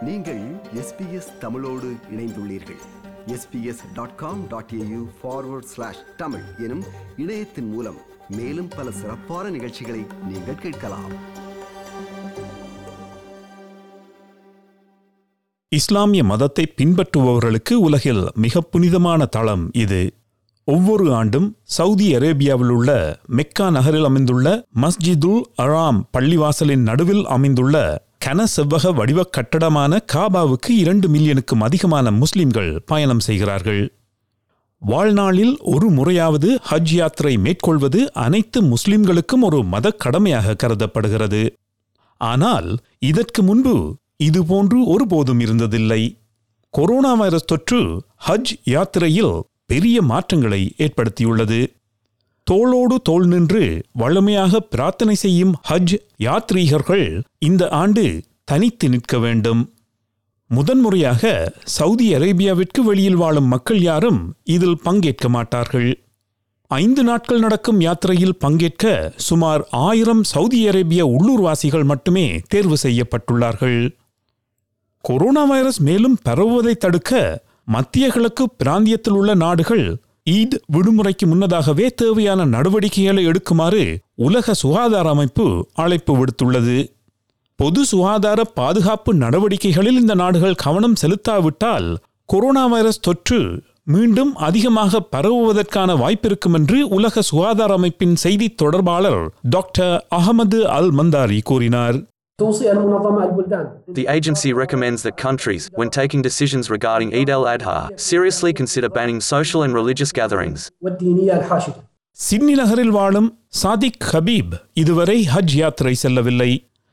நீங்கள் எஸ்பிஎஸ் தமிழோடு இணைந்துள்ளீர்கள் SBS dot com dot AU forward slash Tamil எனும் இணையத்தின் மூலம் மேலும் பல சிறப்பான நிகழ்ச்சிகளை நீங்கள் கேட்கலாம் இஸ்லாமிய மதத்தை பின்பற்றுபவர்களுக்கு உலகில் மிக புனிதமான தளம் இது ஒவ்வொரு ஆண்டும் சவுதி அரேபியாவில் உள்ள மெக்கா நகரில் அமைந்துள்ள மஸ்ஜிதுல் அராம் பள்ளிவாசலின் நடுவில் அமைந்துள்ள கன செவ்வக வடிவக் கட்டடமான காபாவுக்கு இரண்டு மில்லியனுக்கும் அதிகமான முஸ்லிம்கள் பயணம் செய்கிறார்கள் வாழ்நாளில் ஒரு முறையாவது ஹஜ் யாத்திரை மேற்கொள்வது அனைத்து முஸ்லிம்களுக்கும் ஒரு மதக் கடமையாக கருதப்படுகிறது ஆனால் இதற்கு முன்பு இதுபோன்று ஒருபோதும் இருந்ததில்லை கொரோனா வைரஸ் தொற்று ஹஜ் யாத்திரையில் பெரிய மாற்றங்களை ஏற்படுத்தியுள்ளது தோளோடு தோள் நின்று வழமையாக பிரார்த்தனை செய்யும் ஹஜ் யாத்ரீகர்கள் இந்த ஆண்டு தனித்து நிற்க வேண்டும் முதன்முறையாக சவுதி அரேபியாவிற்கு வெளியில் வாழும் மக்கள் யாரும் இதில் பங்கேற்க மாட்டார்கள் ஐந்து நாட்கள் நடக்கும் யாத்திரையில் பங்கேற்க சுமார் ஆயிரம் சவுதி அரேபிய உள்ளூர்வாசிகள் மட்டுமே தேர்வு செய்யப்பட்டுள்ளார்கள் கொரோனா வைரஸ் மேலும் பரவுவதை தடுக்க மத்திய கிழக்கு பிராந்தியத்தில் உள்ள நாடுகள் ஈத் விடுமுறைக்கு முன்னதாகவே தேவையான நடவடிக்கைகளை எடுக்குமாறு உலக சுகாதார அமைப்பு அழைப்பு விடுத்துள்ளது பொது சுகாதார பாதுகாப்பு நடவடிக்கைகளில் இந்த நாடுகள் கவனம் செலுத்தாவிட்டால் கொரோனா வைரஸ் தொற்று மீண்டும் அதிகமாக பரவுவதற்கான வாய்ப்பிருக்கும் என்று உலக சுகாதார அமைப்பின் செய்தி தொடர்பாளர் டாக்டர் அகமது அல் மந்தாரி கூறினார் توصي المنظمة البلدان The agency recommends that countries, when taking decisions regarding Eid al Adha, seriously consider banning social and religious gatherings. والدينية الحاشدة Sydney நகரில் வாழும் சாதிக் ஹபீப் இதுவரை ஹஜ் யாத்திரை செல்லவில்லை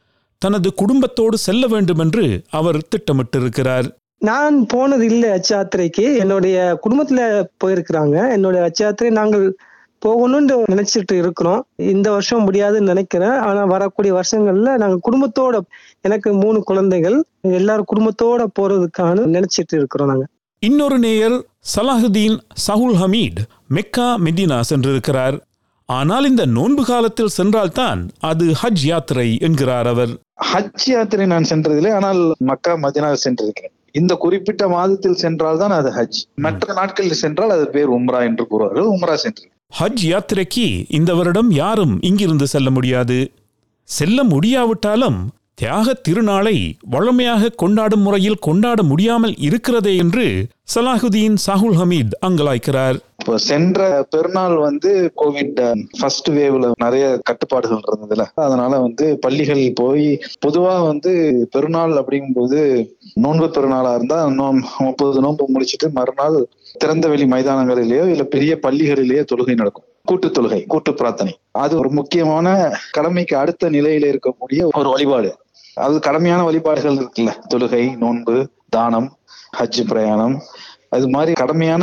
தனது குடும்பத்தோடு செல்ல வேண்டுமென்று அவர் திட்டமிட்டிருக்கிறார் நான் போனது இல்லை ஹஜ் யாத்திரைக்கு என்னுடைய குடும்பத்துல போயிருக்கிறாங்க என்னுடைய ஹஜ் யாத்திரை நாங்கள் போகணும்னு நினைச்சிட்டு இருக்கிறோம் இந்த வருஷம் முடியாதுன்னு நினைக்கிறேன் ஆனா வரக்கூடிய வருஷங்கள்ல நாங்க குடும்பத்தோட எனக்கு மூணு குழந்தைகள் எல்லாரும் குடும்பத்தோட போறதுக்கான நினைச்சிட்டு இருக்கிறோம் நாங்க இன்னொரு நேயர் சலாஹுதீன் சஹுல் ஹமீட் மெக்கா மெதினா சென்றிருக்கிறார் ஆனால் இந்த நோன்பு காலத்தில் சென்றால்தான் அது ஹஜ் யாத்திரை என்கிறார் அவர் ஹஜ் யாத்திரை நான் சென்றதில்லை ஆனால் மக்கா மதினா சென்றிருக்கிறேன் இந்த குறிப்பிட்ட மாதத்தில் சென்றால் தான் அது ஹஜ் மற்ற நாட்களில் சென்றால் அது பேர் உம்ரா என்று கூறுவார்கள் உம்ரா சென்று ஹஜ் யாத்திரைக்கு இந்த வருடம் யாரும் இங்கிருந்து செல்ல முடியாது செல்ல முடியாவிட்டாலும் தியாக திருநாளை வழமையாக கொண்டாடும் முறையில் கொண்டாட முடியாமல் இருக்கிறதே என்று சலாஹுதீன் சாகுல் ஹமீத் அங்கலாய்க்கிறார் இப்போ சென்ற பெருநாள் வந்து கோவிட் ஃபர்ஸ்ட் வேவ்ல நிறைய கட்டுப்பாடுகள் இருந்ததுல அதனால வந்து பள்ளிகள் போய் பொதுவா வந்து பெருநாள் அப்படிங்கும்போது நோன்பு பெருநாளா இருந்தா நோம் முப்பது நோன்பு முடிச்சிட்டு மறுநாள் திறந்த வெளி மைதானங்களிலேயோ இல்ல பெரிய பள்ளிகளிலேயோ தொழுகை நடக்கும் கூட்டு தொழுகை கூட்டு பிரார்த்தனை அது ஒரு முக்கியமான கடமைக்கு அடுத்த நிலையில இருக்கக்கூடிய ஒரு வழிபாடு அது கடமையான வழிபாடுகள் இருக்குல்ல தொழுகை நோன்பு தானம் ஹஜ் பிரயாணம் அது மாதிரி கடமையான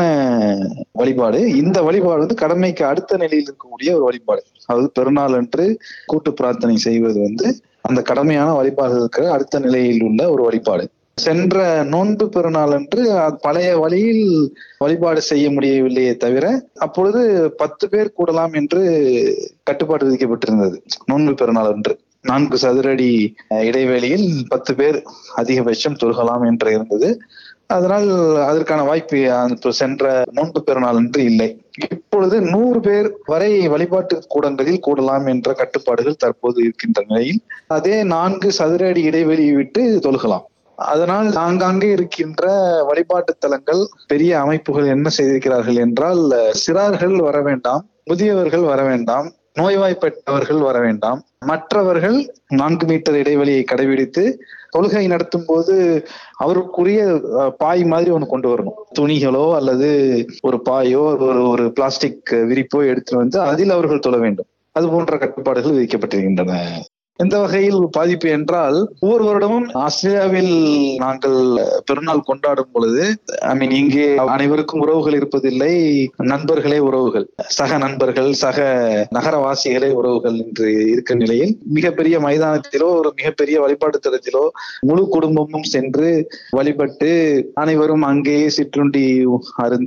வழிபாடு இந்த வழிபாடு வந்து கடமைக்கு அடுத்த நிலையில் இருக்கக்கூடிய ஒரு வழிபாடு அதாவது பெருநாள் அன்று கூட்டு பிரார்த்தனை செய்வது வந்து அந்த கடமையான வழிபாடுகளுக்கு அடுத்த நிலையில் உள்ள ஒரு வழிபாடு சென்ற நோன்பு பெருநாள் அன்று அது பழைய வழியில் வழிபாடு செய்ய முடியவில்லையே தவிர அப்பொழுது பத்து பேர் கூடலாம் என்று கட்டுப்பாடு விதிக்கப்பட்டிருந்தது நோன்பு பெருநாள் அன்று நான்கு சதுரடி அஹ், இடைவெளியில் பத்து பேர் அதிகபட்சம் தொழுகலாம் என்று இருந்தது அதனால் அதற்கான வாய்ப்பு அந்த சென்ற நோன்பு பெருநாள் என்று இல்லை இப்பொழுது நூறு பேர் வரை வழிபாட்டு கூடங்களில் கூடலாம் என்ற கட்டுப்பாடுகள் தற்போது இருக்கின்ற நிலையில் அதே நான்கு சதுர அடி இடைவெளி விட்டு தொழுகலாம் அதனால் ஆங்காங்கே இருக்கின்ற வழிபாட்டு தலங்கள் பெரிய அமைப்புகள் என்ன செய்திருக்கிறார்கள் என்றால் சிறார்கள் வர வேண்டாம் முதியவர்கள் வர வேண்டாம் நோய்வாய்ப்பட்டவர்கள் வர வேண்டாம் மற்றவர்கள் நான்கு மீட்டர் இடைவெளியை கடைபிடித்து தொழுகை நடத்தும் போது அவருக்குரிய அஹ், பாய் மாதிரி ஒன்று கொண்டு வரணும் துணிகளோ அல்லது ஒரு பாயோ ஒரு ஒரு பிளாஸ்டிக் விரிப்போ எடுத்துட்டு வந்து அதில் அவர்கள் தொழ வேண்டும் அது போன்ற கட்டுப்பாடுகள் விதிக்கப்பட்டிருக்கின்றன எந்த வகையில் பாதிப்பு என்றால் ஒவ்வொரு வருடமும் ஆஸ்திரேலியாவில் நாங்கள் பெருநாள் கொண்டாடும் பொழுது ஐ மீன் இங்கே அனைவருக்கும் உறவுகள் இருப்பதில்லை நண்பர்களே உறவுகள் சக நண்பர்கள் சக நகரவாசிகளே உறவுகள் என்று இருக்கிற நிலையில் மிகப்பெரிய மைதானத்திலோ ஒரு மிகப்பெரிய வழிபாட்டு தலத்திலோ முழு குடும்பமும் சென்று வழிபட்டு அனைவரும் அங்கேயே சிற்றுண்டி அருந்தி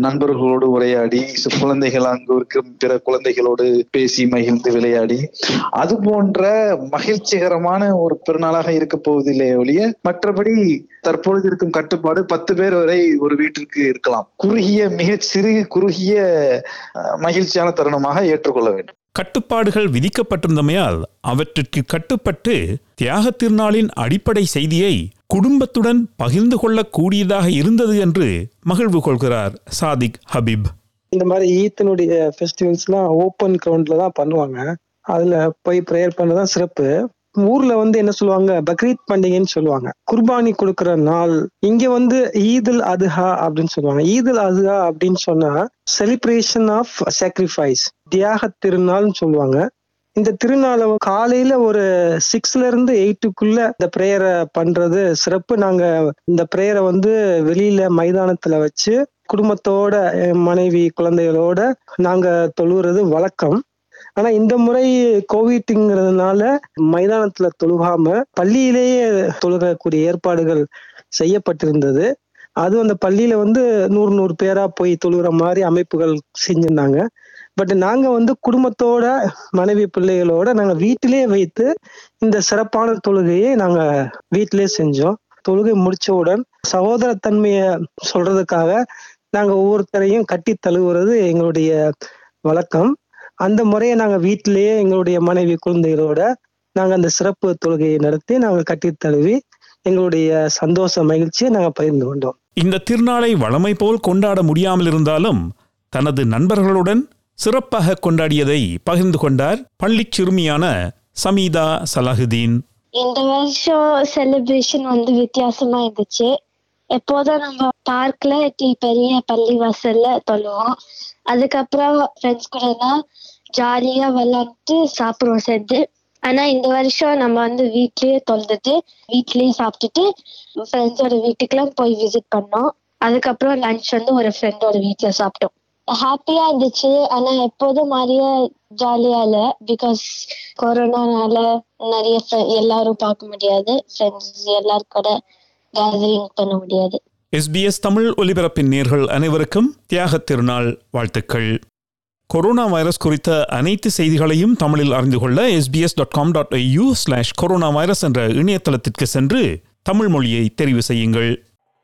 நண்பர்களோடு உரையாடி சு- குழந்தைகள் அங்கு இருக்கும் பிற குழந்தைகளோடு பேசி மகிழ்ந்து விளையாடி அது போன்ற மகிழ்ச்சிகரமான ஒரு பெருநாளாக இருக்க போவதில்லை ஒழிய மற்றபடி தற்பொழுது இருக்கும் கட்டுப்பாடு பத்து பேர் வரை ஒரு வீட்டிற்கு இருக்கலாம் குறுகிய மிகச் சிறு குறுகிய அஹ், மகிழ்ச்சியான தருணமாக ஏற்றுக்கொள்ள வேண்டும் கட்டுப்பாடுகள் விதிக்கப்பட்டிருந்தமையால் அவற்றிற்கு கட்டுப்பட்டு தியாகத் திருநாளின் அடிப்படை செய்தியை குடும்பத்துடன் பகிர்ந்து கொள்ளக்கூடியதாக இருந்தது என்று மகிழ்வு கொள்கிறார் சாதிக் ஹபீப் இந்த மாதிரி ஈத்தனுடைய ஃபெஸ்டிவல்ஸ்லாம் ஓப்பன் கிரவுண்ட்ல தான் பண்ணுவாங்க அதுல போய் ப்ரேயர் பண்ணதான் சிறப்பு ஊர்ல வந்து என்ன சொல்லுவாங்க பக்ரீத் பண்டிகைன்னு சொல்லுவாங்க குர்பானி கொடுக்கிற நாள் இங்க வந்து ஈதுல் அதுஹா அப்படின்னு சொல்லுவாங்க ஈதுல் அதுஹா அப்படின்னு சொன்னா செலிப்ரேஷன் ஆஃப் சாக்ரிஃபைஸ் தியாக திருநாள்னு சொல்லுவாங்க இந்த திருநாளை காலையில ஒரு சிக்ஸ்ல இருந்து எயிட்டுக்குள்ள இந்த ப்ரேயரை பண்றது சிறப்பு நாங்க இந்த ப்ரேயரை வந்து வெளியில மைதானத்துல வச்சு குடும்பத்தோட என் மனைவி குழந்தைகளோட நாங்க தொழுகிறது வழக்கம் ஆனா இந்த முறை கோவிட்ங்கிறதுனால மைதானத்துல தொழுகாம பள்ளியிலேயே தொழுகக்கூடிய ஏற்பாடுகள் செய்யப்பட்டிருந்தது அது அந்த பள்ளியில வந்து நூறு நூறு பேரா போய் தொழுகிற மாதிரி அமைப்புகள் செஞ்சிருந்தாங்க பட் நாங்க வந்து குடும்பத்தோட மனைவி பிள்ளைகளோட நாங்க வீட்டிலேயே வைத்து இந்த சிறப்பான தொழுகையை நாங்க வீட்டிலேயே செஞ்சோம் தொழுகை முடிச்சவுடன் சகோதரத்தன்மையை சொல்றதுக்காக நாங்க ஒவ்வொருத்தரையும் கட்டி தழுவுறது எங்களுடைய வழக்கம் அந்த முறையை நாங்க வீட்டிலேயே எங்களுடைய மனைவி குழந்தைகளோட நாங்க அந்த சிறப்பு தொழுகையை நடத்தி நாங்க கட்டி தழுவி எங்களுடைய சந்தோஷ மகிழ்ச்சியை நாங்க பகிர்ந்து கொண்டோம் இந்த திருநாளை வழமை போல் கொண்டாட முடியாமல் இருந்தாலும் தனது நண்பர்களுடன் சிறப்பாக கொண்டாடியதை பகிர்ந்து கொண்டார் பள்ளிச் சிறுமியான சமீதா சலாஹுதீன் இந்த வருஷம் செலிப்ரேஷன் வந்து வித்தியாசமா இருந்துச்சு எப்போதும் நம்ம பார்க்ல பெரிய பள்ளி வாசல்ல தொழுவோம் அதுக்கப்புறம் ஃப்ரெண்ட்ஸ் கூட எல்லாம் ஜாலியா விளையாண்டுட்டு சாப்பிடுவோம் சேர்ந்து ஆனா இந்த வருஷம் நம்ம வந்து வீட்லயே தொழுதுட்டு வீட்லயே சாப்பிட்டுட்டு ஃப்ரெண்ட்ஸோட வீட்டுக்குலாம் போய் விசிட் பண்ணோம் அதுக்கப்புறம் லஞ்ச் வந்து ஒரு ஃப்ரெண்டோட வீட்ல சாப்பிட்டோம் ஹாப்பியா இருந்துச்சு ஆனா எப்போதும் மாதிரியே ஜாலியா இல்ல பிகாஸ் கொரோனானால நிறைய fri- எல்லாரும் பார்க்க முடியாது ஃப்ரெண்ட்ஸ் எல்லாரும் கூட கேதரிங் பண்ண முடியாது எஸ்பிஎஸ் தமிழ் ஒலிபரப்பின் நேர்கள் அனைவருக்கும் தியாகத் திருநாள் வாழ்த்துக்கள் கொரோனா வைரஸ் குறித்த அனைத்து செய்திகளையும் தமிழில் அறிந்து கொள்ள SBS dot com dot AU slash corona virus என்ற இணையதளத்திற்கு சென்று தமிழ் மொழியை தெரிவு செய்யுங்கள்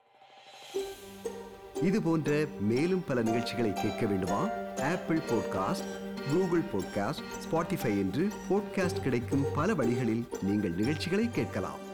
இது போன்ற மேலும் பல நிகழ்ச்சிகளை கேட்க வேண்டுமா Apple podcast Google podcast Spotify என்று பாட்காஸ்ட் கிடைக்கும் பல வழிகளில் நீங்கள் நிகழ்ச்சிகளை கேட்கலாம்